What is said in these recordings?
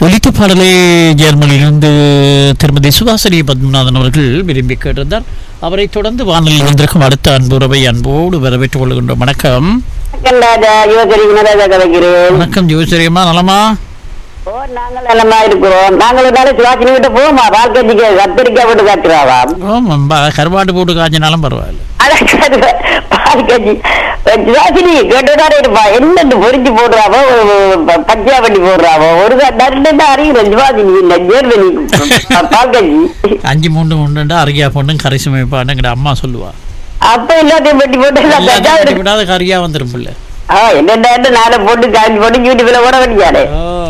ஒலித்த பாடலை ஜெர்மனியிலிருந்து திருமதி சுபாசினி பத்மநாதன் அவர்கள் விரும்பி கேட்டிருந்தார் அவரை தொடர்ந்து வானொலியில் வந்திருக்கும் அடுத்த அன்புறவை அன்போடு வரவேற்றுக் கொள்கின்றோம் வணக்கம் வணக்கம் ராஜா யுவகரி குணராஜா கதைக்கிறேன் வணக்கம் ஜோசிரியம்மா நலமா ஓ நாங்கள் நலமா இருக்கிறோம் நாங்கள் ஒரு நாள் சுவாசினி விட்டு போமா வாழ்க்கைக்கு கத்திரிக்காய் போட்டு காட்டுறாவா ஆமாம் ப- கருவாடு போட்டு காய்ச்சினாலும் பரவாயில்ல அடக்காது வாழ்க்கைக்கு சுவாசினி கேட்டுதானே இருப்பா என்னன்னு பொறிஞ்சு போடுறாவோ பச்சையா பண்ணி போடுறாவோ ஒரு நண்டு தான் அறிகிறேன் சுவாசினி இந்த ஜேர்மனி வாழ்க்கைக்கு அஞ்சு மூணு மூணுண்டா அருகியா பொண்ணும் கரை சுமைப்பான்னு எங்கட அம்மா சொல்லுவா அப்ப எல்லாத்தையும் வெட்டி போட்டு நான் எல்லாத்தையும் தஞ்சாவூர் வெட்டி விடாத கறியா வந்துரும் பிள்ளை ஆ என்னென்ன நாளை போட்டு காஞ்சி போட்டு யூடியூப்ல போட வேண்டியாரு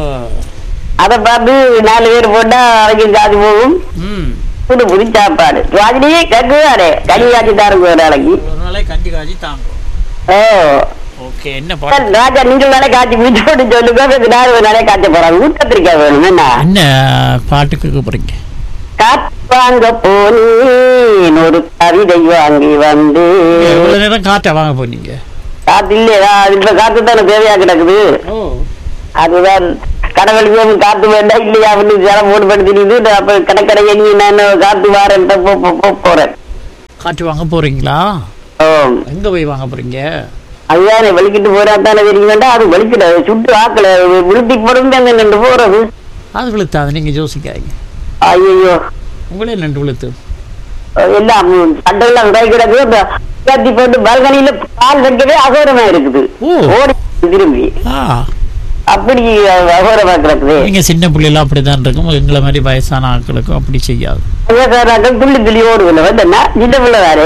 அதை பார்த்து நாலு பேர் போட்டா அவைக்கு காது போகும் ம் புது புது சாப்பாடு ராஜினியே கேட்குவாரே கனி காய்ச்சி தாருங்க ஒரு நாளைக்கு ஒரு நாளைக்கு கஞ்சி காய்ச்சி தாங்கும் ஓ ஓகே என்ன பாட்டு ராஜா நீங்கள் நாளை காய்ச்சி முடிச்சு போட்டு சொல்லுங்க அப்ப நாள் ஒரு நாளே காய்ச்ச போறாங்க ஊட்டத்திரிக்கா வேணும் என்ன என்ன பாட்டு கேட்க போறீங்க காத்து வாங்க போனேன் ஒரு கவிதை வாங்கி வந்து எவ்வளவு நேரம் காற்றை வாங்க போனீங்க காத்து இல்லையா இப்ப காத்து தானே தேவையா கிடக்குது ஓ அதுதான் கடவுளுக்கு காத்து வேண்டாம் இல்லையா அப்படின்னு ஜலம் போட்டு படுத்திட்டு அப்ப கடற்கரையை நீ நான் காத்து வாரேன் போ- போ- போ- போறேன் காற்று வாங்க போறீங்களா ஓ எங்க போய் வாங்க போறீங்க அதுதானே வெளிக்கிட்டு போறா தானே தெரியும் வேண்டாம் அது வெளிக்கிட சுட்டு ஆக்கல விழுத்தி போடும் நின்று போறது அது விழுத்தாது நீங்க யோசிக்காதீங்க ஐயோ உங்களே நின்று விழுத்து எல்லாம் சண்டெல்லாம் விடாய் கிடக்கு அந்த கத்தி போட்டு பால்கனியில பால் வைக்கவே அகோரமா இருக்குது ஓ. ஓடி திரும்பி ஆ அப்படி அகோரமா கிடக்குது நீங்க சின்ன பிள்ளைலாம் அப்படிதான் இருக்கும் எங்களை மாதிரி வயசான ஆட்களுக்கும் அப்படி செய்யாது வயசானாக்கள் துள்ளி துள்ளி ஓடுவில்ல வந்தா சின்ன பிள்ளை வேறு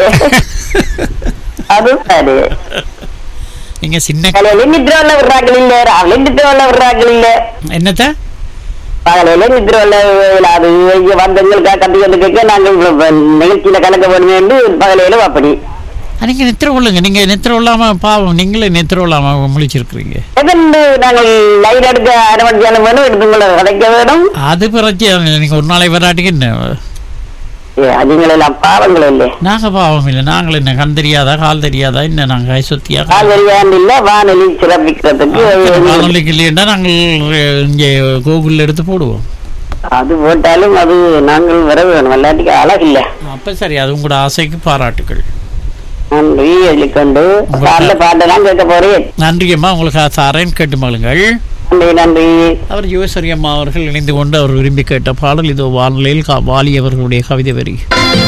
அது வேறு நீங்க சின்ன காலையில நித்திரவல்ல விடுறாக்கள் இல்ல ராவில நித்திரவல்ல விடுறாக்கள் இல்ல என்னத்த பகலையில நித்திரவல்ல அது இங்க வந்தவங்களுக்கா கட்டி வந்து கேட்க நாங்கள் இவ்வளவு நிகழ்ச்சியில கலக்க வேணும் பகலையில அப்படி நீங்க நித்திர உள்ளுங்க நீங்க நித்திர இல்லாம பாவம் நீங்களே நித்திர இல்லாம முழிச்சிருக்கிறீங்க எதென்று நாங்கள் லைன் எடுக்க அரை மணி நேரம் வேணும் எடுத்துக்கொள்ள கிடைக்க வேணும் அது பிரச்சனை நீங்க ஒரு நாளை வராட்டிக்கு என்ன ஏ, அதுங்களெல்லாம் பாவங்கள் இல்லை நாங்க பாவம் இல்லை நாங்கள் என்ன கண் தெரியாதா கால் தெரியாதா என்ன நாங்க கை சுத்தியா கால் வரியாண்டு இல்ல வானொலி சிறப்பிக்கிறதுக்கு வானொலிக்கு இல்லையா நாங்கள் இங்கே கூகுளில் எடுத்து போடுவோம் அது போட்டாலும் அது நாங்கள் வர வேணும் விளையாட்டுக்கு அழகில்லை அப்ப சரி அது உங்களோட ஆசைக்கு பாராட்டுகள் நன்றி எழுதிக்கொண்டு பாடல பாட்டெல்லாம் கேட்க போறேன் நன்றியம்மா உங்களுக்கு சாரேன் கேட்டு மகளுங்கள் நன்றி நன்றி அவர் யுவசரி அம்மா அவர்கள் இணைந்து கொண்டு அவர் விரும்பி கேட்ட பாடல் இதோ வானிலையில் கா- வாலி அவர்களுடைய கவிதை வரி